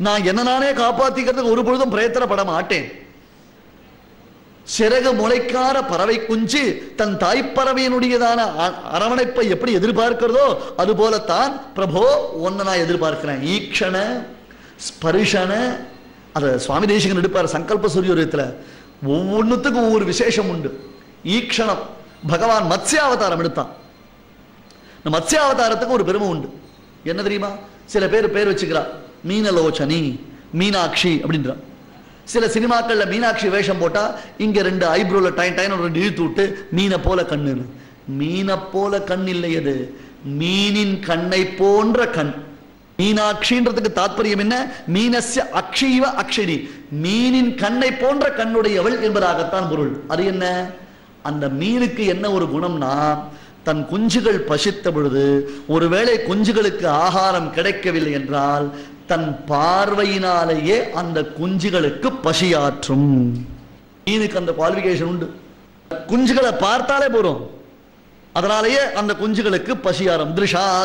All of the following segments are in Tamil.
நான் என்ன நானே காப்பாத்திக்கிறதுக்கு ஒரு பொழுதும் பிரயத்தனப்பட மாட்டேன் சிறகு முளைக்கார பறவை குஞ்சு தன் தாய்ப்பறவையினுடையதான அ- அரவணைப்பை எப்படி எதிர்பார்க்கிறதோ அது போலத்தான் பிரபோ ஒன்ன நான் எதிர்பார்க்கிறேன் ஈக்ஷண ஸ்பரிஷன அத சுவாமி தேசிகன் எடுப்பார் சங்கல்ப சூரியோதயத்துல ஒவ்வொன்றுத்துக்கும் ஒவ்வொரு விசேஷம் உண்டு ஈக்ஷணம் பகவான் மத்ஸ்யாவதாரம் எடுத்தான் இந்த மத்ஸ்யாவதாரத்துக்கு ஒரு பெருமை உண்டு என்ன தெரியுமா சில பேர் பேர் வச்சுக்கிறா மீனலோச்சனி மீனாட்சி அப்படின்றான் சில சினிமாக்கள்ல மீனாட்சி வேஷம் போட்டா இங்க ரெண்டு ஐப்ரோல டைன் டைன் ரெண்டு இழுத்து விட்டு மீனை போல கண்ணு மீனை போல கண் இல்லை அது மீனின் கண்ணை போன்ற கண் மீனாட்சின்றதுக்கு தாத்பரியம் என்ன மீனஸ்ய அக்ஷீவ அக்ஷினி மீனின் கண்ணை போன்ற கண்ணுடையவள் என்பதாகத்தான் பொருள் அது என்ன அந்த மீனுக்கு என்ன ஒரு குணம்னா தன் குஞ்சுகள் பசித்த பொழுது ஒருவேளை குஞ்சுகளுக்கு ஆகாரம் கிடைக்கவில்லை என்றால் தன் பார்வையினாலேயே அந்த குஞ்சுகளுக்கு பசியாற்றும் மீனுக்கு அந்த குவாலிபிகேஷன் உண்டு குஞ்சுகளை பார்த்தாலே போறோம் அதனாலேயே அந்த குஞ்சுகளுக்கு பசியாரம்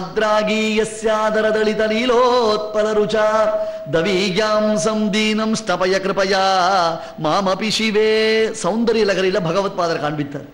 திருஷாத்ராகீயஸ்யாதரதளிதலீலோத்பலருச்சா தவீயாம் சந்தீனம் ஸ்தபய கிருபயா மாமபி சிவே சௌந்தரிய லகரியில பகவத் பாதர் காண்பித்தார்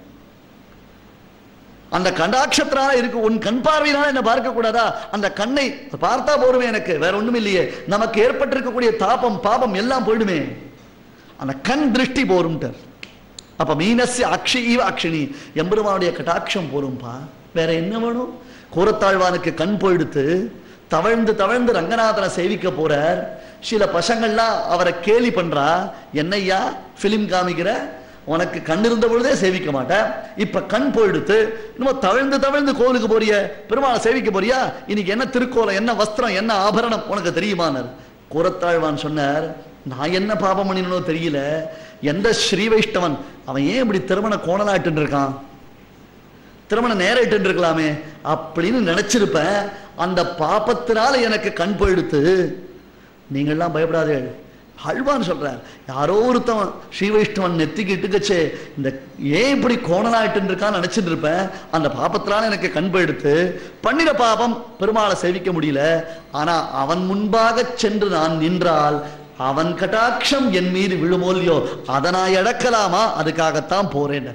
அந்த கண்டாட்சத்தினால இருக்கு உன் கண் பார்வையினால என்ன பார்க்க கூடாதா அந்த கண்ணை பார்த்தா போருமே எனக்கு வேற ஒண்ணும் இல்லையே நமக்கு ஏற்பட்டிருக்கக்கூடிய தாபம் பாபம் எல்லாம் போயிடுமே அந்த கண் திருஷ்டி போரும்ட்டார் அப்ப மீனஸ்ய அக்ஷி ஈவ அக்ஷினி எம்பெருமானுடைய கட்டாட்சம் போரும்பா வேற என்ன வேணும் கூரத்தாழ்வானுக்கு கண் போயிடுத்து தவழ்ந்து தவழ்ந்து ரங்கநாதனை சேவிக்க போறார் சில பசங்கள்லாம் அவரை கேலி பண்றா என்னய்யா பிலிம் காமிக்கிற உனக்கு கண் இருந்த பொழுதே சேவிக்க மாட்டேன் இப்ப கண் போயிடுத்து இன்னும் தவழ்ந்து தவழ்ந்து கோவிலுக்கு போறிய பெருமாளை சேவிக்க போறியா இன்னைக்கு என்ன திருக்கோலம் என்ன வஸ்திரம் என்ன ஆபரணம் உனக்கு தெரியுமானார் கூரத்தாழ்வான் சொன்னார் நான் என்ன பாபம் பண்ணினோ தெரியல எந்த ஸ்ரீ வைஷ்ணவன் அவன் ஏன் இப்படி திருமண கோணலாட்டு இருக்கான் திருமணம் நேரிட்டு இருக்கலாமே அப்படின்னு நினைச்சிருப்பேன் அந்த பாபத்தினால எனக்கு கண் போயிடுத்து நீங்கள்லாம் பயப்படாதே அழ்வான்னு சொல்றார் யாரோ ஒருத்தவன் ஸ்ரீ வைஷ்ணவன் நெத்திக்கு இட்டுக்கச்சே இந்த ஏன் இப்படி கோணலாயிட்டு இருக்கான்னு நினைச்சிட்டு இருப்பேன் அந்த பாபத்தினால எனக்கு கண் போயிடுத்து பண்ணின பாபம் பெருமாளை சேவிக்க முடியல ஆனா அவன் முன்பாக சென்று நான் நின்றால் அவன் கட்டாட்சம் என் மீது விழுமோ இல்லையோ அதை நான் இழக்கலாமா அதுக்காகத்தான் போறேன்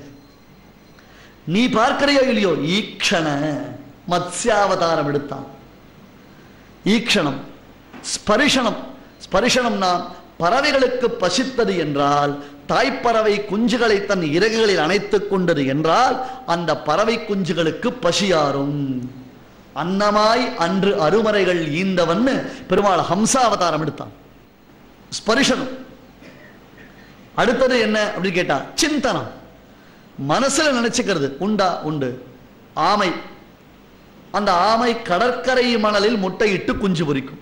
நீ பார்க்கிறையோ இல்லையோ ஈக்ஷண மத்ஸ்யாவதாரம் எடுத்தான் ஈக்ஷணம் ஸ்பரிஷனம் ஸ்பரிஷனம்னா பறவைகளுக்கு பசித்தது என்றால் தாய்ப்பறவை குஞ்சுகளை தன் இறகுகளில் அணைத்துக் கொண்டது என்றால் அந்த பறவை குஞ்சுகளுக்கு பசியாரும் அன்னமாய் அன்று அருமறைகள் ஈந்தவன்னு பெருமாள் ஹம்சாவதாரம் எடுத்தான் ஸ்பரிஷனம் அடுத்தது என்ன அப்படின்னு கேட்டா சிந்தனம் மனசுல நினைச்சுக்கிறது உண்டா உண்டு ஆமை அந்த ஆமை கடற்கரை மணலில் முட்டையிட்டு குஞ்சு பொரிக்கும்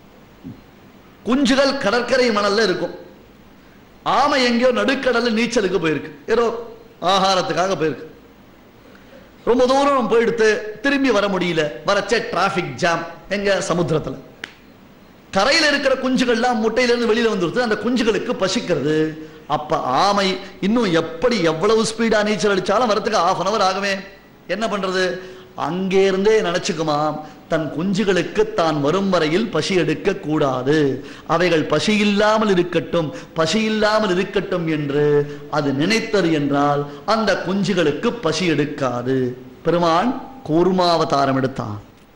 குஞ்சுகள் கடற்கரை மணல்ல இருக்கும் ஆமை எங்கேயோ நடுக்கடல்ல நீச்சலுக்கு போயிருக்கு ஏதோ ஆகாரத்துக்காக போயிருக்கு ரொம்ப தூரம் போயிடுத்து திரும்பி வர முடியல வரச்சே டிராபிக் ஜாம் எங்க சமுத்திரத்துல கரையில இருக்கிற குஞ்சுகள்லாம் முட்டையில இருந்து வெளியில வந்துருது அந்த குஞ்சுகளுக்கு பசிக்கிறது அப்ப ஆமை இன்னும் எப்படி எவ்வளவு ஸ்பீடா நீச்சல் அடிச்சாலும் வரதுக்கு ஆஃப் அன் அவர் ஆகுமே என்ன பண்றது அங்கே இருந்தே நினைச்சுக்குமாம் தன் குஞ்சுகளுக்கு தான் வரும் வரையில் பசி எடுக்க கூடாது அவைகள் பசி இல்லாமல் இருக்கட்டும் பசி இல்லாமல் இருக்கட்டும் என்று அது நினைத்தது என்றால் அந்த குஞ்சுகளுக்கு பசி எடுக்காது பெருமான் கூர்மாவதாரம் எடுத்தான்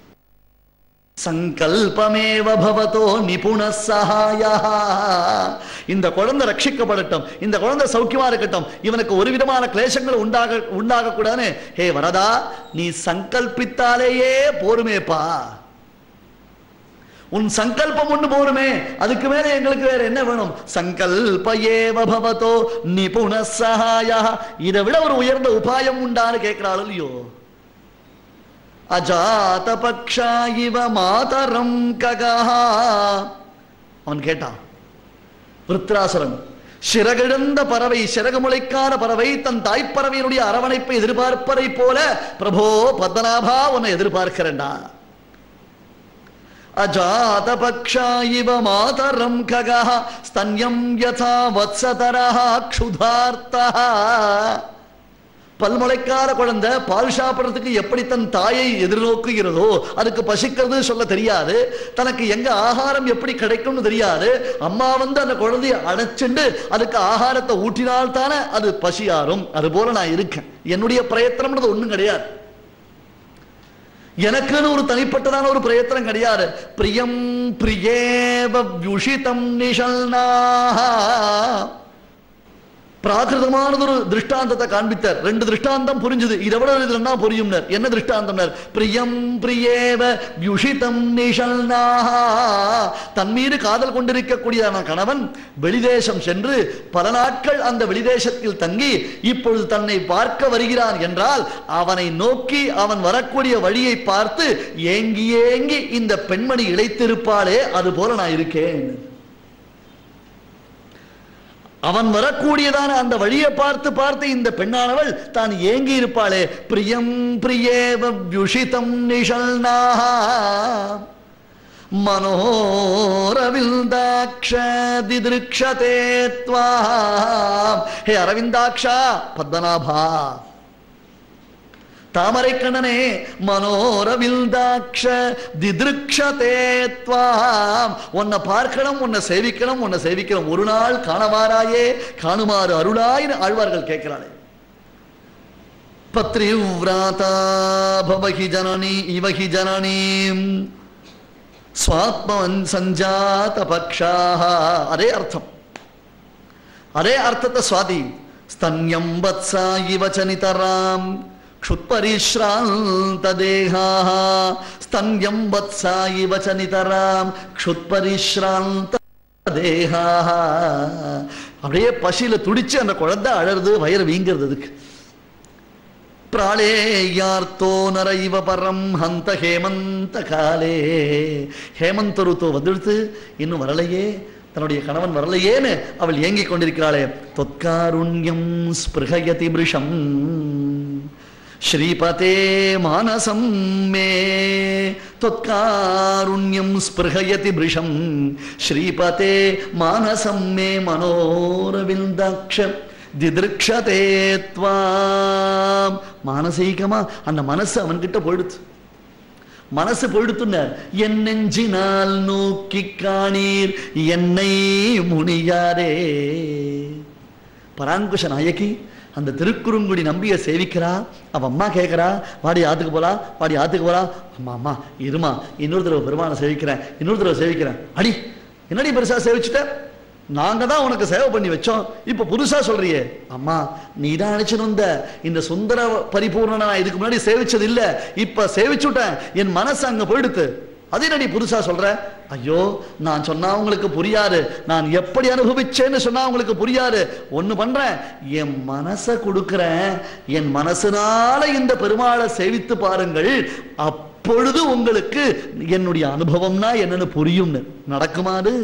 சங்கல்பமேவ பவதோ நிபுண சகாயா இந்த குழந்தை ரட்சிக்கப்படட்டும் இந்த குழந்தை சௌக்கியமா இருக்கட்டும் இவனுக்கு ஒரு விதமான கிளேசங்கள் உண்டாக உண்டாக கூடாதுன்னு ஹே வரதா நீ சங்கல்பித்தாலேயே போருமேப்பா உன் சங்கல்பம் ஒண்ணு போருமே அதுக்கு மேல எங்களுக்கு வேற என்ன வேணும் சங்கல்ப ஏவ பவதோ நிபுண சகாயா இதை விட ஒரு உயர்ந்த உபாயம் உண்டான்னு கேட்கிறாள் இல்லையோ அஜாத பக்ஷா இவ மாதரம் ககா அவன் கேட்டான் விருத்ராசுரன் சிறகிழந்த பறவை சிறகு முளைக்கான பறவை தன் தாய்ப்பறவையினுடைய அரவணைப்பை எதிர்பார்ப்பதை போல பிரபோ பத்மநாபா உன்னை எதிர்பார்க்கிறேன்டா அஜாத பக்ஷா இவ மாதரம் ககா ஸ்தன்யம் யதா வத்சதரா க்ஷுதார்த்தா பல்முளைக்கார குழந்தை பால் சாப்பிடுறதுக்கு எப்படி தன் தாயை எதிர்நோக்குகிறதோ அதுக்கு பசிக்கிறது சொல்ல தெரியாது தனக்கு எங்க ஆகாரம் எப்படி கிடைக்கும்னு தெரியாது அம்மா வந்து அந்த குழந்தைய அணைச்சுண்டு அதுக்கு ஆகாரத்தை ஊட்டினால் தானே அது பசியாரும் அது போல நான் இருக்கேன் என்னுடைய பிரயத்தனம்ன்றது ஒண்ணும் கிடையாது எனக்குன்னு ஒரு தனிப்பட்டதான ஒரு பிரயத்தனம் கிடையாது பிரியம் பிரியேவ வியுஷிதம் நிஷல்னா பிராகிருதமானது ஒரு திருஷ்டாந்தத்தை காண்பித்தார் ரெண்டு திருஷ்டாந்தம் புரிஞ்சுது இதை விட இதுலன்னா புரியும்னர் என்ன திருஷ்டாந்தம்னர் பிரியம் பிரியேவ வியுஷிதம் நிஷல்னா தன் மீது காதல் கொண்டிருக்கக்கூடியதான கணவன் வெளிதேசம் சென்று பல நாட்கள் அந்த வெளிதேசத்தில் தங்கி இப்பொழுது தன்னை பார்க்க வருகிறான் என்றால் அவனை நோக்கி அவன் வரக்கூடிய வழியை பார்த்து ஏங்கி ஏங்கி இந்த பெண்மணி இழைத்திருப்பாளே அது போல நான் இருக்கேன் அவன் வரக்கூடியதான அந்த வழியை பார்த்து பார்த்து இந்த பெண்ணானவள் தான் ஏங்கி இருப்பாளே பிரியம் பிரியேவ வியுஷிதம் நிஷல்னா மனோரவிந்தாட்ச திதிருக்ஷதே த்வாம் ஹே அரவிந்தாக்ஷா பத்மநாபா தாமரை கண்ணனே மனோரவில்தாட்ச திதிருக்ஷதே த்வாம் உன்னை பார்க்கணும் உன்னை சேவிக்கணும் உன்னை சேவிக்கணும் ஒரு நாள் காணவாராயே காணுமாறு அருளாயின்னு ஆழ்வார்கள் கேட்கிறாளே பத்ரிவ்ராதா பவஹி ஜனனி இவஹி ஜனனீம் ஸ்வாத்மவன் சஞ்சாத பக்ஷாக அதே அர்த்தம் அதே அர்த்தத்தை சுவாதி ஸ்தன்யம் வத்சா இவ சனிதராம் क्षुत्परिश्रान्तदेहाः स्तन्यं वत्सा इव च नितरां क्षुत्परिश्रान्तदेहाः அப்படியே பசியில துடிச்சு அந்த குழந்தை அழறது வயிறு வீங்கிறது அதுக்கு ಪ್ರಾಳೇಯಾರ್ತೋ ನರ ಇವ ಪರಂ ಹಂತ ಹೇಮಂತ ಕಾಲೇ ஹேமந்த ருத்து வந்துடுத்து இன்னும் வரலையே தன்னுடைய கணவன் வரலையேன்னு அவள் ஏங்கிக் கொண்டிருக்கிறாளே தொத்காருண்யம் ஸ்பிருகயதி மிருஷம் ஸ்ரீபதே மானசம் மே தொத்காருண்யம் ஸ்பிருகயதி மிருஷம் ஸ்ரீபதே மானசம் மே மனோரவிந்தாட்ச திதிருக்ஷதே த்வாம் மானசீகமா அந்த மனசு அவன்கிட்ட போயிடுச்சு மனசு போயிடுத்துன்னார் என் நெஞ்சினால் நோக்கி காணீர் என்னை முனியாரே பராங்குஷ நாயகி அந்த திருக்குறுங்குடி நம்பிய சேவிக்கிறா அவ அம்மா கேட்கறா வாடி ஆத்துக்கு போலா வாடி ஆத்துக்கு போலா அம்மா அம்மா இருமா இன்னொரு தடவை பெருமானை சேவிக்கிறேன் இன்னொரு தடவை சேவிக்கிறேன் அடி என்னடி பெருசா சேவிச்சுட்ட நாங்க தான் உனக்கு சேவை பண்ணி வச்சோம் இப்ப புதுசா சொல்றியே அம்மா நீ தான் நினைச்சுன்னு வந்த இந்த சுந்தர பரிபூர்ணனை நான் இதுக்கு முன்னாடி சேவிச்சது இல்ல இப்ப சேவிச்சுட்டேன் என் மனசு அங்க போயிடுத்து அது என்னடி புதுசா சொல்ற ஐயோ நான் சொன்னா உங்களுக்கு புரியாது நான் எப்படி அனுபவிச்சேன்னு சொன்னா உங்களுக்கு புரியாது ஒண்ணு பண்றேன் என் மனசை கொடுக்கிறேன் என் மனசுனால இந்த பெருமாளை சேவித்து பாருங்கள் அப்பொழுது உங்களுக்கு என்னுடைய அனுபவம்னா என்னன்னு புரியும் நடக்குமாது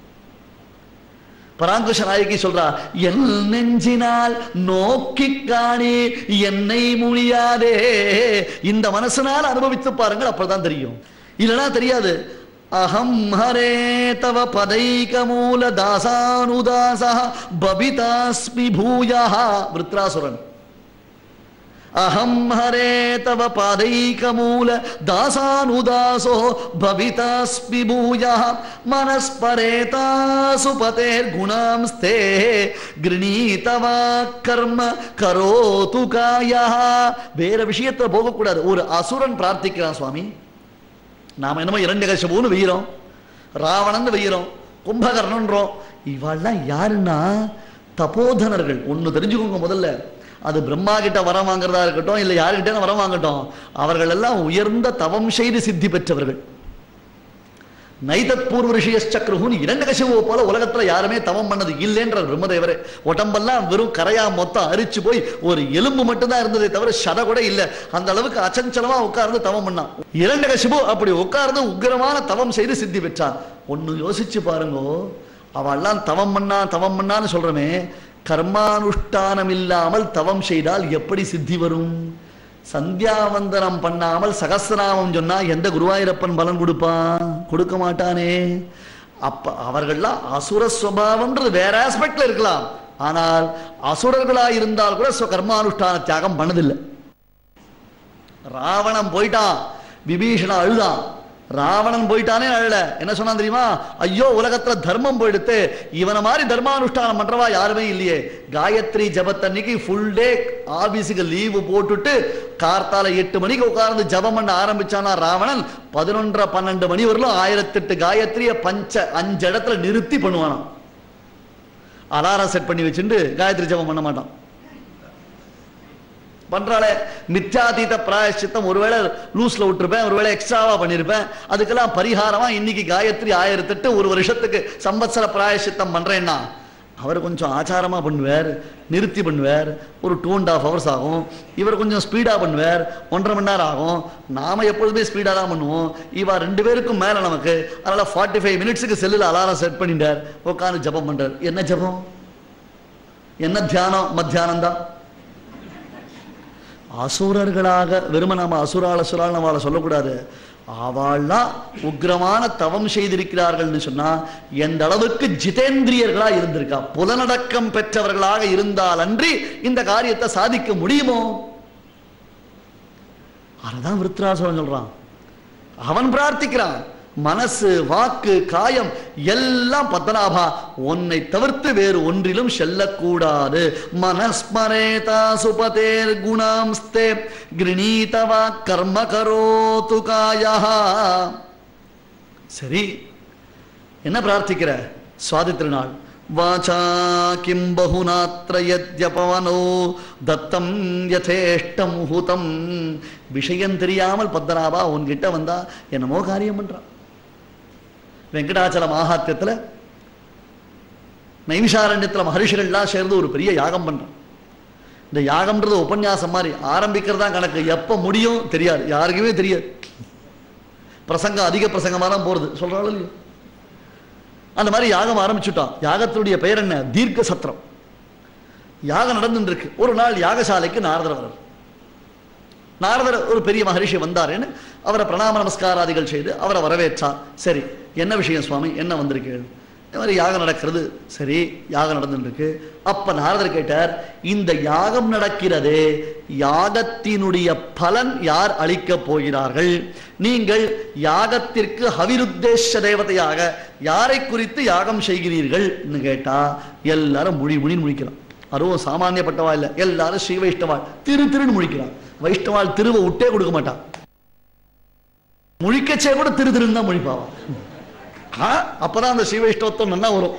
பராங்குஷ நாயகி சொல்றா என் நெஞ்சினால் நோக்கி காணி என்னை முடியாதே இந்த மனசனால் அனுபவித்து பாருங்கள் அப்பதான் தெரியும் இல்லைன்னா தெரியாது அகம் ஹரே தவ பதைக மூல தாசானுதாச பபிதாஸ்மி பூயா விருத்ராசுரன் அகம் ஹரே தவ பாதைகமூல தாசானுதாசோ பவிதாஸ்மி பூயா மனஸ்பரேதாசு பதேர் குணாம்ஸ்தே கிருணீதவா கர்ம கரோது காயா வேற விஷயத்துல போகக்கூடாது ஒரு அசுரன் பிரார்த்திக்கிறான் சுவாமி நாம என்னமோ இரண்டு கஷபூன்னு வெய்கிறோம் ராவணன் வெய்கிறோம் கும்பகர்ணன்றோம் இவாள்லாம் யாருன்னா தபோதனர்கள் ஒண்ணு தெரிஞ்சுக்கோங்க முதல்ல அது பிரம்மா கிட்ட வரம் வாங்குறதா இருக்கட்டும் இல்லை யாருக்கிட்ட வரம் வாங்கட்டும் அவர்கள் எல்லாம் உயர்ந்த தவம் செய்து சித்தி பெற்றவர்கள் நைதத் பூர்வ ரிஷியச்சக்ருகுன்னு இரண்டு கசிவு போல உலகத்துல யாருமே தவம் பண்ணது இல்லைன்ற பிரம்மதேவரே உடம்பெல்லாம் வெறும் கரையா மொத்தம் அரிச்சு போய் ஒரு எலும்பு மட்டும்தான் இருந்ததே தவிர சத கூட இல்ல அந்த அளவுக்கு அச்சஞ்சலமா உட்கார்ந்து தவம் பண்ணான் இரண்டு கசிபு அப்படி உட்கார்ந்து உக்கிரமான தவம் செய்து சித்தி பெற்றான் ஒண்ணு யோசிச்சு பாருங்க அவெல்லாம் தவம் பண்ணா தவம் பண்ணான்னு சொல்றமே கர்மானுஷ்டானம் இல்லாமல் தவம் செய்தால் எப்படி சித்தி வரும் சந்தியாவந்தனம் பண்ணாமல் சகசிரநாமம் சொன்னா எந்த குருவாயூரப்பன் பலன் கொடுப்பான் கொடுக்க மாட்டானே அப்ப அவர்கள்லாம் அசுர சுவாவம்ன்றது வேற ஆஸ்பெக்ட்ல இருக்கலாம் ஆனால் அசுரர்களாக இருந்தால் கூட ஸ்வ கர்மானுஷ்டான தியாகம் பண்ணதில்லை ராவணன் போயிட்டான் விபீஷணன் அழுதான் ராவணன் போயிட்டானே அழல என்ன சொன்னான் தெரியுமா ஐயோ உலகத்துல தர்மம் போயிடுத்து இவன மாதிரி தர்மானுஷ்டானம் பண்றவா யாருமே இல்லையே காயத்ரி ஜபத்தன்னைக்கு ஃபுல் டே ஆபீஸுக்கு லீவு போட்டுட்டு கார்த்தால எட்டு மணிக்கு உட்கார்ந்து ஜபம் பண்ண ஆரம்பிச்சானா ராவணன் பதினொன்றரை பன்னெண்டு மணி வரலும் ஆயிரத்தெட்டு காயத்ரிய பஞ்ச அஞ்சு இடத்துல நிறுத்தி பண்ணுவானாம் அலாரம் செட் பண்ணி வச்சுட்டு காயத்ரி ஜபம் பண்ண மாட்டான் பண்றாளே மித்யாதீத பிராயஷ்சித்தம் ஒருவேளை லூஸ்ல விட்டுருப்பேன் ஒருவேளை எக்ஸ்ட்ராவா பண்ணிருப்பேன் அதுக்கெல்லாம் பரிகாரமா இன்னைக்கு காயத்ரி ஆயிரத்தெட்டு ஒரு வருஷத்துக்கு சம்பத்சர பிராயஷ்சித்தம் பண்றேன்னா அவர் கொஞ்சம் ஆச்சாரமா பண்ணுவார் நிறுத்தி பண்ணுவார் ஒரு டூ அண்ட் ஹாஃப் ஹவர்ஸ் ஆகும் இவர் கொஞ்சம் ஸ்பீடா பண்ணுவார் ஒன்றரை மணி நேரம் ஆகும் நாம எப்பொழுதுமே ஸ்பீடா தான் பண்ணுவோம் இவ ரெண்டு பேருக்கும் மேல நமக்கு அதனால ஃபார்ட்டி ஃபைவ் மினிட்ஸுக்கு செல்லுல அலாரம் செட் பண்ணிட்டார் உட்காந்து ஜபம் பண்றார் என்ன ஜபம் என்ன தியானம் மத்தியானம் தான் அசுரர்களாக வெறும நாம அசுரால் அசுரால் நம்மளை சொல்லக்கூடாது அவள்லாம் உக்ரமான தவம் செய்திருக்கிறார்கள்னு சொன்னா எந்த அளவுக்கு ஜிதேந்திரியர்களா இருந்திருக்கா புலனடக்கம் பெற்றவர்களாக இருந்தால் அன்றி இந்த காரியத்தை சாதிக்க முடியுமோ அதுதான் விருத்ராசுரன் சொல்றான் அவன் பிரார்த்திக்கிறான் மனசு வாக்கு காயம் எல்லாம் பத்மநாபா உன்னை தவிர்த்து வேறு ஒன்றிலும் செல்லக்கூடாது மனஸ்மரேதா சுபதேர் குணாம்ஸ்தே கிருணீதவா கர்ம கரோது காயா சரி என்ன பிரார்த்திக்கிற சுவாதி திருநாள் வாச்சா கிம் பகுநாத்திர யத்யபவனோ தத்தம் யதேஷ்ட முகுதம் விஷயம் தெரியாமல் பத்மநாபா உன்கிட்ட வந்தா என்னமோ காரியம் பண்றான் வெங்கடாச்சல மாகாத்தியத்துல நைமிஷாரண்யத்துல மகர்ஷிகள்லாம் சேர்ந்து ஒரு பெரிய யாகம் பண்றான் இந்த யாகம்ன்றது உபன்யாசம் மாதிரி ஆரம்பிக்கிறது தான் கணக்கு எப்ப முடியும் தெரியாது யாருக்குமே தெரியாது பிரசங்கம் அதிக பிரசங்கமா தான் போறது சொல்றாலும் இல்லையோ அந்த மாதிரி யாகம் ஆரம்பிச்சுட்டான் யாகத்தினுடைய பெயர் என்ன தீர்க்க சத்திரம் யாகம் நடந்துட்டு இருக்கு ஒரு நாள் யாகசாலைக்கு நாரதர் வர்றார் நாரதர் ஒரு பெரிய மகரிஷி வந்தாருன்னு அவரை பிரணாம நமஸ்காராதிகள் செய்து அவரை வரவேற்றார் சரி என்ன விஷயம் சுவாமி என்ன வந்திருக்கீர்கள் இந்த மாதிரி யாகம் நடக்கிறது சரி யாகம் நடந்துட்டு இருக்கு அப்ப நாரதர் கேட்டார் இந்த யாகம் நடக்கிறதே யாகத்தினுடைய பலன் யார் அளிக்கப் போகிறார்கள் நீங்கள் யாகத்திற்கு ஹவிருத்தேஷ தேவதையாக யாரை குறித்து யாகம் செய்கிறீர்கள் கேட்டா எல்லாரும் முழி முழின்னு முழிக்கிறான் அதுவும் சாமானியப்பட்டவா இல்ல எல்லாரும் ஸ்ரீ வைஷ்ணவாள் திரு திருன்னு முழிக்கிறான் வைஷ்ணவாள் திருவை விட்டே கொடுக்க மாட்டான் முழிக்கச்சே கூட திரு திருன்னு தான் முழிப்பாவா ஆ, அப்பதான் அந்த ஸ்ரீ வைஷ்ணவத்துவம் நல்லா வரும்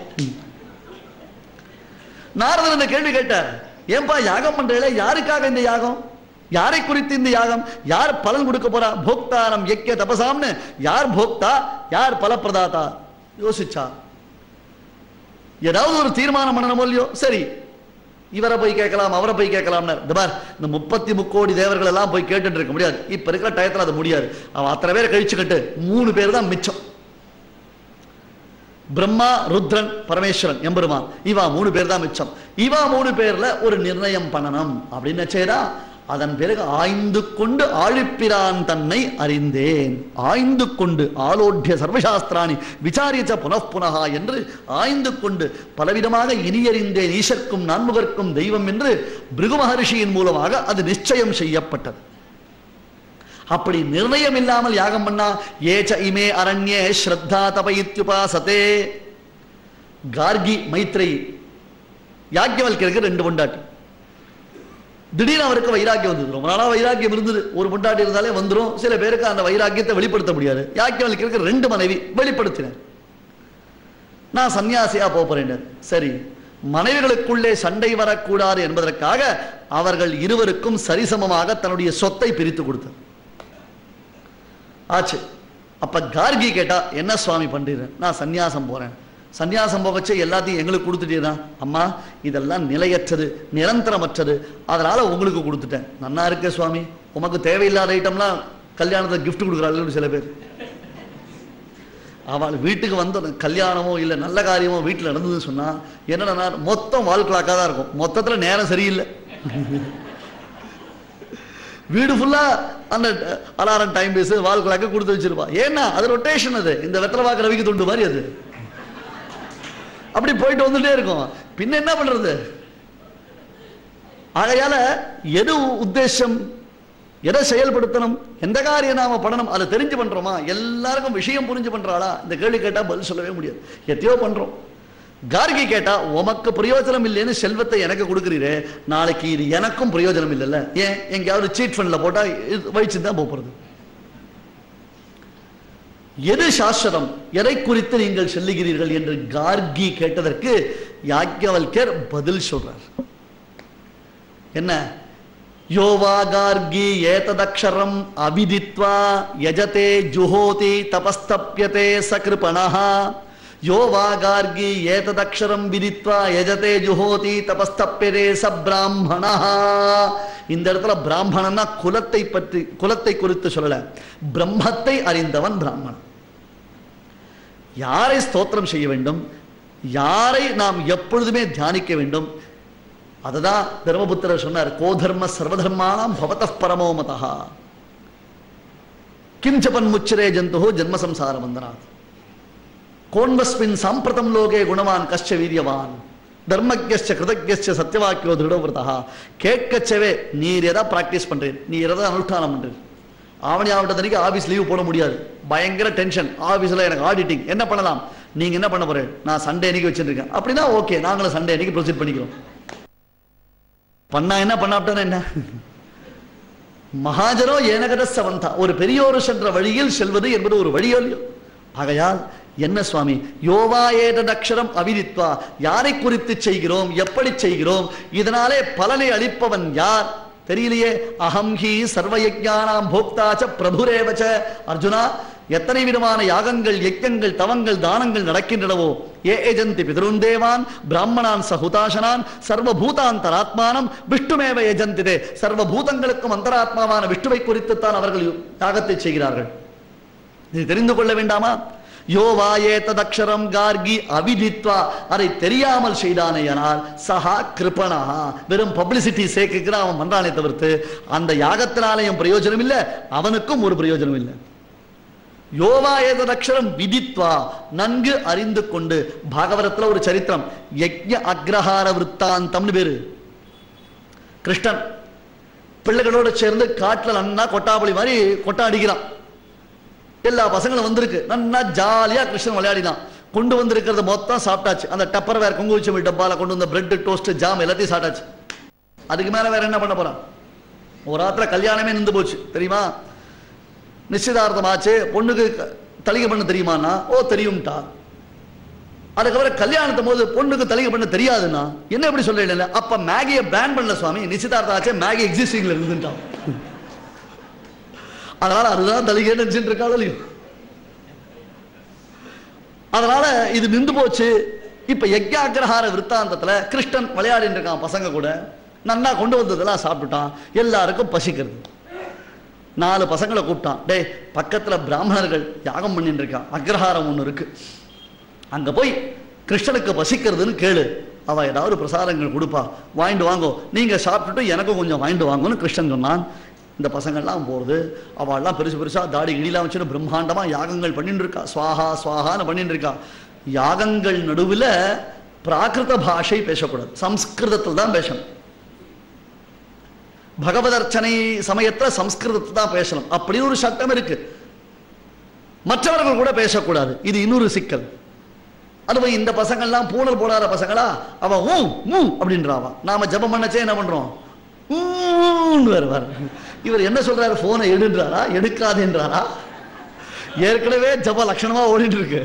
நாரதர் இந்த கேள்வி கேட்டார் ஏன்பா யாகம் பண்றீங்களே யாருக்காக இந்த யாகம் யாரை குறித்து இந்த யாகம் யார் பலன் கொடுக்க போறா போக்தாரம் யக்கிய தபசாம்னு யார் போக்தா யார் பலப்பிரதாதா யோசிச்சா ஏதாவது ஒரு தீர்மானம் பண்ணணுமோ இல்லையோ சரி இவரை போய் கேட்கலாம் அவரை போய் கேட்கலாம்னார் இந்த பார் இந்த முப்பத்தி முக்கோடி தேவர்கள் எல்லாம் போய் கேட்டுட்டு இருக்க முடியாது இப்ப இருக்கிற டயத்துல அது முடியாது அவன் அத்தனை பேரை கழிச்சுக்கிட்டு மூணு பேர் தான் மிச்சம் பிரம்மா ருத்ரன் பரமேஸ்வரன் எம்பெருமான் இவா மூணு பேர் தான் மிச்சம் இவா மூணு பேர்ல ஒரு நிர்ணயம் பண்ணணும் அப்படின்னு செய்தா அதன் பிறகு ஆய்ந்து கொண்டு ஆழிப்பிரான் தன்னை அறிந்தேன் ஆய்ந்து கொண்டு ஆலோட்டிய சர்வசாஸ்திராணி விசாரிச்ச புனఃப்புனகா என்று ஆய்ந்து கொண்டு பலவிதமாக இனியறிந்தேன் ஈசர்க்கும் நான்முகர்க்கும் தெய்வம் என்று பிருகு மகர்ஷியின் மூலமாக அது நிச்சயம் செய்யப்பட்டது அப்படி நிர்ணயம் இல்லாமல் யாகம் பண்ணா ஏச்ச இமே அரண்யே ஸ்ரத்தா தப இத்யுபாசதே கார்கி மைத்ரை யாக்கியவல்கிற்கு ரெண்டு பொண்டாட்டி திடீர்னு அவருக்கு வைராக்கியம் வந்தது ரொம்ப நாளா வைராக்கியம் இருந்தது ஒரு பொண்டாட்டி இருந்தாலே வந்துரும் சில பேருக்கு அந்த வைராக்கியத்தை வெளிப்படுத்த முடியாது யாக்கியவல்கிற்கு ரெண்டு மனைவி வெளிப்படுத்தினார் நான் சன்னியாசியா போக போறேன் சரி மனைவிகளுக்குள்ளே சண்டை வரக்கூடாது என்பதற்காக அவர்கள் இருவருக்கும் சரிசமமாக தன்னுடைய சொத்தை பிரித்து கொடுத்தார் ஆச்சு அப்ப கார்கி கேட்டா என்ன சுவாமி பண்றீங்க நான் சந்நியாசம் போறேன் சந்நியாசம் போகச்சே எல்லாத்தையும் எங்களுக்கு கொடுத்துட்டீங்கன்னா அம்மா இதெல்லாம் நிலையற்றது நிரந்தரமற்றது அதனால உங்களுக்கு கொடுத்துட்டேன் நன்னா இருக்கே சுவாமி உமக்கு தேவையில்லாத ஐட்டம்லாம் கல்யாணத்தை gift கொடுக்குறாள் சில பேர் அவள் வீட்டுக்கு வந்து கல்யாணமோ இல்லை நல்ல காரியமோ வீட்டில் நடந்ததுன்னு சொன்னா என்னடா மொத்தம் வால் கிளாக்காக தான் இருக்கும் மொத்தத்துல நேரம் சரியில்லை வீடு ஃபுல்லா அந்த alarm time base wall clock கொடுத்து வச்சிருப்பா ஏன்னா அது ரொட்டேஷன் அது இந்த வெத்தலை வாக்கு ரவிக்கு துண்டு மாதிரி அது அப்படி போயிட்டு வந்துட்டே இருக்கும் பின்ன என்ன பண்றது ஆகையால எது உத்தேசம் எதை செயல்படுத்தணும் எந்த காரியம் நாம பண்ணணும் அதை தெரிஞ்சு பண்றோமா எல்லாருக்கும் விஷயம் புரிஞ்சு பண்றாளா இந்த கேள்வி கேட்டா பதில் சொல்லவே முடியாது எத்தையோ பண்றோம் கார்கி கேட்டா உமக்கு பிரயோஜனம் இல்லைன்னு செல்வத்தை எனக்கு கொடுக்குறீரே நாளைக்கு இது எனக்கும் பிரயோஜனம் இல்லைல்ல ஏன் எங்கேயாவது சீட் ஃபண்ட்ல போட்டா வயிற்று தான் போறது எது சாஸ்வதம் எதை குறித்து நீங்கள் சொல்லுகிறீர்கள் என்று கார்கி கேட்டதற்கு யாக்ஞவல்யர் பதில் சொல்றார் என்ன யோவா கார்கி ஏததக்ஷரம் அவிதித்வா யஜதே ஜுஹோதி தபஸ்தப்யதே சகிருபணः யோவா கார்கி ஏததக்ஷரம் விதித்வா யஜதே ஜுஹோதி தபஸ்தப்யதே ச பிராமணः இந்த இடத்துல பிராமணன்னா குலத்தை பற்றி குலத்தை குறித்து சொல்லல பிரம்மத்தை அறிந்தவன் பிராமணன் யாரை ஸ்தோத்திரம் செய்ய வேண்டும் யாரை நாம் எப்பொழுதுமே தியானிக்க வேண்டும் அதுதான் தர்மபுத்திரர் சொன்னார் கோதர்ம சர்வதர்மானாம் பவத பரமோமதா கிஞ்சபன் முச்சிரே ஜந்து ஜென்ம சம்சார வந்தனாத் கோன்வஸ்மின் சாம்பிரதம் லோகே குணவான் கஷ்ட வீரியவான் தர்மஜ்ய கிருதஜ்ய சத்தியவாக்கியோ திருடவிரதா கேட்கச்சவே நீர் எதா பிராக்டிஸ் பண்றீர் நீ எதை அனுஷ்டானம் பண்றீர் ஆவணி ஆவட்டத்தனைக்கு ஆபீஸ் லீவ் போட முடியாது பயங்கர டென்ஷன் ஆபீஸ்ல எனக்கு ஆடிட்டிங் என்ன பண்ணலாம் நீங்க என்ன பண்ண போறேன் நான் சண்டே அன்னைக்கு வச்சிருக்கேன் அப்படின்னா ஓகே நாங்களும் சண்டே அன்னைக்கு ப்ரொசீட் பண்ணிக்கிறோம் பண்ணா என்ன பண்ணாப்டான என்ன மகாஜனோ ஏனகத சவந்தா ஒரு பெரியோரு சென்ற வழியில் செல்வது என்பது ஒரு வழியோ இல்லையோ ஆகையால் என்ன சுவாமி யோவா ஏததக்ஷரம் அவிதித்வா யாரை குறித்து செய்கிறோம் எப்படி செய்கிறோம் இதனாலே பலனை அளிப்பவன் யார் தெரியலையே அகம் ஹி சர்வயஜானாம் போக்தாச்ச பிரபுரேவச்ச அர்ஜுனா எத்தனை விதமான யாகங்கள் யஜ்ஞங்கள் தவங்கள் தானங்கள் நடக்கின்றனவோ ஏ ஏஜந்தி பிதருந்தேவான் பிராமணான் சகுதாசனான் சர்வபூதாந்தராத்மானம் விஷ்ணுமேவ ஏஜந்திதே சர்வபூதங்களுக்கும் அந்தராத்மாவான விஷ்ணுவை குறித்துத்தான் அவர்கள் யாகத்தை செய்கிறார்கள் இது தெரிந்து கொள்ள வேண்டாமா யோவா ஏததக்ஷரம் கார்கி அவிதித்வா அதை தெரியாமல் செய்தானேயானால் சஹா கிருபணா வெறும் பப்ளிசிட்டி சேர்க்கிற அவன் பண்றானே தவிர்த்து அந்த யாகத்தினாலேயும் பிரயோஜனம் இல்லை அவனுக்கும் ஒரு பிரயோஜனம் இல்லை யோவா ஏததக்ஷரம் விதித்வா நன்கு அறிந்து கொண்டு பாகவதத்துல ஒரு சரித்திரம் யஜ்ஞ அக்ரஹார விற்த்தாந்தம்னு பேரு கிருஷ்ணன் பிள்ளைகளோட சேர்ந்து காட்டுல நன்னா கொட்டாபலி மாதிரி கொட்டா அடிக்கிறான் எல்லா பசங்களும் வந்திருக்கு நன்னா ஜாலியா கிருஷ்ணன் விளையாடினான் கொண்டு வந்திருக்கிறது மொத்தம் சாப்பிட்டாச்சு அந்த டப்பர் வேற கொங்கு வச்சு டப்பால கொண்டு வந்த பிரெட் டோஸ்ட் ஜாம் எல்லாத்தையும் சாப்பிட்டாச்சு அதுக்கு மேல வேற என்ன பண்ண போறான் ஒரு ராத்திர கல்யாணமே நின்று போச்சு தெரியுமா நிச்சயதார்த்தம் ஆச்சு பொண்ணுக்கு க- தலிகை பண்ண தெரியுமான்னா ஓ தெரியும்ட்டா அதுக்கப்புறம் கல்யாணத்தும் போது பொண்ணுக்கு தலிகை பண்ண தெரியாதுன்னா என்ன எப்படி சொல்ல அப்ப மேகியை பேன் பண்ணல சுவாமி நிச்சயதார்த்தம் ஆச்சு மேகி எக்ஸிஸ்டிங்ல இருந்துட்டான் அதனால அதுதான் தலிகை நினைச்சுட்டு இருக்காளோ இல்லையோ அதனால இது நின்று போச்சு இப்ப யஜ்ஞாக்கிரஹார விற்த்தாந்தத்துல கிருஷ்ணன் விளையாடிட்டு இருக்கான் பசங்க கூட நன்னா கொண்டு வந்ததெல்லாம் சாப்பிட்டுட்டான் எல்லாருக்கும் பசிக்கிறது நாலு பசங்களை கூப்பிட்டான் டேய் பக்கத்துல பிராமணர்கள் யாகம் பண்ணிட்டு இருக்கான் அக்ரஹாரம் ஒண்ணு இருக்கு அங்க போய் கிருஷ்ணனுக்கு பசிக்கிறதுன்னு கேளு அவ ஏதாவது பிரசாதங்கள் கொடுப்பா வாங்கிட்டு வாங்கோ நீங்க சாப்பிட்டுட்டு எனக்கும் கொஞ்சம் வாங்கிட்டு வாங்கன்னு கிருஷ்ணன் சொன்னான் இந்த பசங்கள்லாம் போறது அவள்லாம் பெருசு பெருசா தாடி இடிலாம் வச்சுன்னு பிரம்மாண்டமா யாகங்கள் பண்ணிட்டு இருக்கா சுவாஹா சுவாஹான்னு பண்ணிட்டு இருக்கா யாகங்கள் நடுவுல பிராகிருத பாஷை பேசக்கூடாது சம்ஸ்கிருதத்தில் தான் பேசணும் பகவதர்ச்சனை சமயத்துல சம்ஸ்கிருதத்தை தான் பேசணும் அப்படின்னு ஒரு சட்டம் இருக்கு மற்றவர்கள் கூட பேசக்கூடாது இது இன்னொரு சிக்கல் அதுவும் இந்த பசங்கள்லாம் பூனல் போடாத பசங்களா அவ ஊ மூ அப்படின்றாவா நாம ஜெபம் பண்ணச்சே என்ன பண்றோம் ஊன்னு வருவார் இவர் என்ன சொல்றாரு போனை எடுன்றாரா எடுக்காதேன்றாரா ஏற்கனவே ஜப லட்சணமா ஓடிட்டு இருக்கு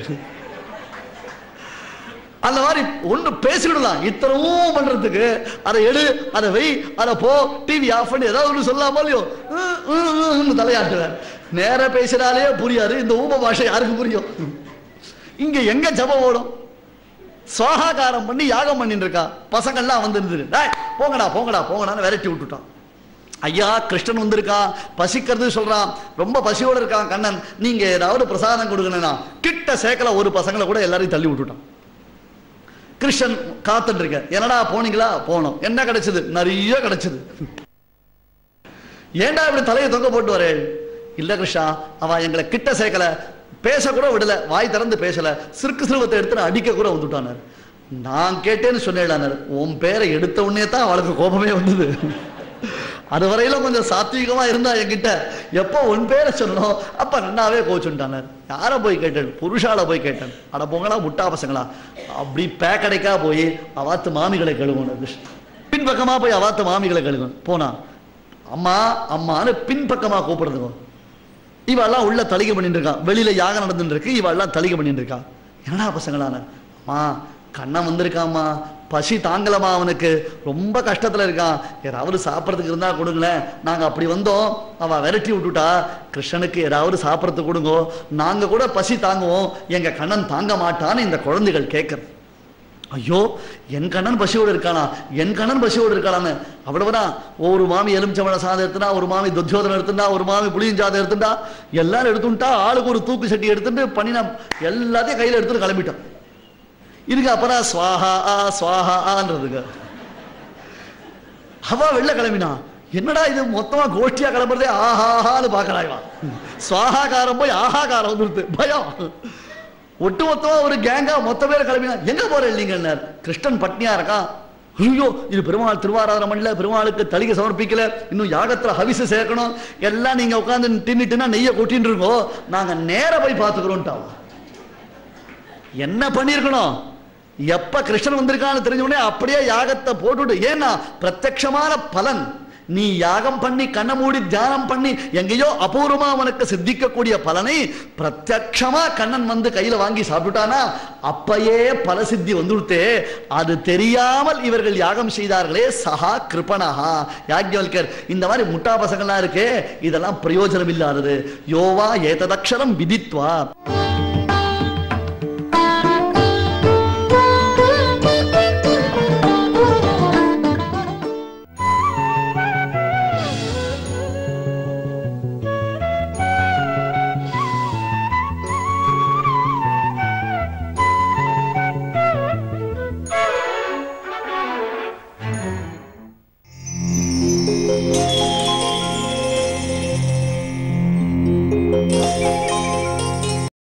அந்த மாதிரி ஒண்ணு பேசிவிடலாம் இத்தனமும் பண்றதுக்கு அதை எடு அதை வை அதை போ டிவி ஆஃப் பண்ணி ஏதாவது ஒண்ணு சொல்லாமோ இல்லையோ உம், உம், உம்னு தலையாட்டுவார் நேரா பேசினாலே புரியாது இந்த ஊம பாஷை யாருக்கு புரியும் இங்க எங்க ஜபம் ஓடும் சுவாகாரம் பண்ணி யாகம் பண்ணிட்டு இருக்கா பசங்கள்லாம் வந்து இருந்துரு "டேய், போங்கடா போங்கடா போங்கடான்னு விரட்டி விட்டுட்டான் ஐயா கிருஷ்ணன் வந்திருக்கான் பசிக்கிறது சொல்றான் ரொம்ப பசியோட இருக்கான் கண்ணன் நீங்க ஏதாவது பிரசாதம் கொடுக்கணும்னா கிட்ட சேக்கல ஒரு பசங்களை கூட எல்லாரையும் தள்ளி விட்டுட்டான் கிருஷ்ணன் காத்துட்டு இருக்க என்னடா போனீங்களா போனோம் என்ன கிடைச்சது நிறைய கிடைச்சது ஏன்டா இப்படி தலையை தொங்க போட்டு வரேன் இல்ல கிருஷ்ணா அவ எங்களை கிட்ட சேர்க்கல பேச கூட விடல வாய் திறந்து பேசல சிறுக்கு சிறுவத்தை எடுத்து அடிக்க கூட வந்துட்டானார் நான் கேட்டேன்னு சொன்னேன் உன் பேரை எடுத்த உடனே தான் அவளுக்கு கோபமே வந்தது அது வரையில கொஞ்சம் சாத்வீகமா இருந்தா என்கிட்ட எப்போ உன் பேரை சொல்லணும் அப்ப நன்னாவே கோச்சுட்டானார் யாரை போய் கேட்டேன் புருஷால போய் கேட்டேன் அட பொங்கலா முட்டா பசங்களா அப்படி பேக்கடைக்கா போய் அவாத்து மாமிகளை கழுவணும் கிருஷ்ணன் பின்பக்கமா போய் அவாத்து மாமிகளை கழுவணும் போனா அம்மா அம்மான்னு பின்பக்கமா கூப்பிடுறதுங்க இவெல்லாம் உள்ள தலிகை பண்ணிட்டு இருக்கான் வெளியில யாகம் நடந்துட்டு இருக்கு இவெல்லாம் தலிகை பண்ணிட்டு இருக்கா என்னடா பசங்களான அம்மா கண்ணன் வந்திருக்காம்மா பசி தாங்கலமா அவனுக்கு ரொம்ப கஷ்டத்துல இருக்கான் ஏதாவது சாப்பிட்றதுக்கு இருந்தா கொடுங்களேன் நாங்க அப்படி வந்தோம் அவ விரட்டி விட்டுட்டா கிருஷ்ணனுக்கு ஏதாவது சாப்பிட்றதுக்கு கொடுங்கோ நாங்க கூட பசி தாங்குவோம் எங்க கண்ணன் தாங்க மாட்டான்னு இந்த குழந்தைகள் கேட்கறது ஐயோ என் கண்ணன் பசியோடு இருக்கானா என் கண்ணன் பசியோடு இருக்கானான்னு அவ்வளவுதான் ஒரு மாமி எலுமிச்சம்பழ சாதம் எடுத்துட்டா ஒரு மாமி துத்தியோதனம் எடுத்துட்டா ஒரு மாமி புளியஞ்சாதம் எடுத்துட்டா எல்லாரும் எடுத்துட்டா ஆளுக்கு ஒரு தூக்கு சட்டி எடுத்துட்டு பண்ணினா எல்லாத்தையும் கையில எடுத்துட்டு கிளம்பிட்டோம் இதுக்கு அப்புறம் ஸ்வாஹா ஆ ஸ்வாஹா ஆன்றதுக்கு அவ வெளில கிளம்பினா என்னடா இது மொத்தமா கோஷ்டியா கிளம்புறதே ஆஹாஹான்னு பாக்கறாய்வா ஸ்வாஹாகாரம் போய் ஆஹாகாரம் வந்துருது பயம் ஒட்டு மொத்தமா ஒரு கேங்கா மொத்த பேர் கிளம்பினா எங்க போற இல்லைங்க கிருஷ்ணன் பட்னியா இருக்கான் ஐயோ இது பெருமாள் திருவாராதனம் பண்ணல பெருமாளுக்கு தளிகை சமர்ப்பிக்கல இன்னும் யாகத்துல ஹவிசு சேர்க்கணும் எல்லாம் நீங்க உட்காந்து தின்னுட்டுனா நெய்ய கொட்டின்னு இருக்கோம் நாங்க நேர போய் பார்த்துக்கிறோம்ட்டாவா என்ன பண்ணிருக்கணும் எப்ப கிருஷ்ணன் வந்திருக்கான்னு தெரிஞ்ச உடனே அப்படியே யாகத்தை போட்டுட்டு ஏன்னா பிரத்யக்ஷமான பலன் நீ யாகம் பண்ணி கண்ணை மூடி தியானம் பண்ணி எங்கேயோ அபூர்வமா அவனுக்கு சித்திக்கக்கூடிய பலனை பிரத்யக்ஷமா கண்ணன் வந்து கையில வாங்கி சாப்பிட்டுட்டானா அப்பயே பல சித்தி வந்துடுத்தே அது தெரியாமல் இவர்கள் யாகம் செய்தார்களே சஹா கிருபணஹா யாக்ஞவல்கர் இந்த மாதிரி முட்டா பசங்கள்லாம் இருக்கே இதெல்லாம் பிரயோஜனம் இல்லாதது யோவா ஏததக்ஷரம் விதித்வா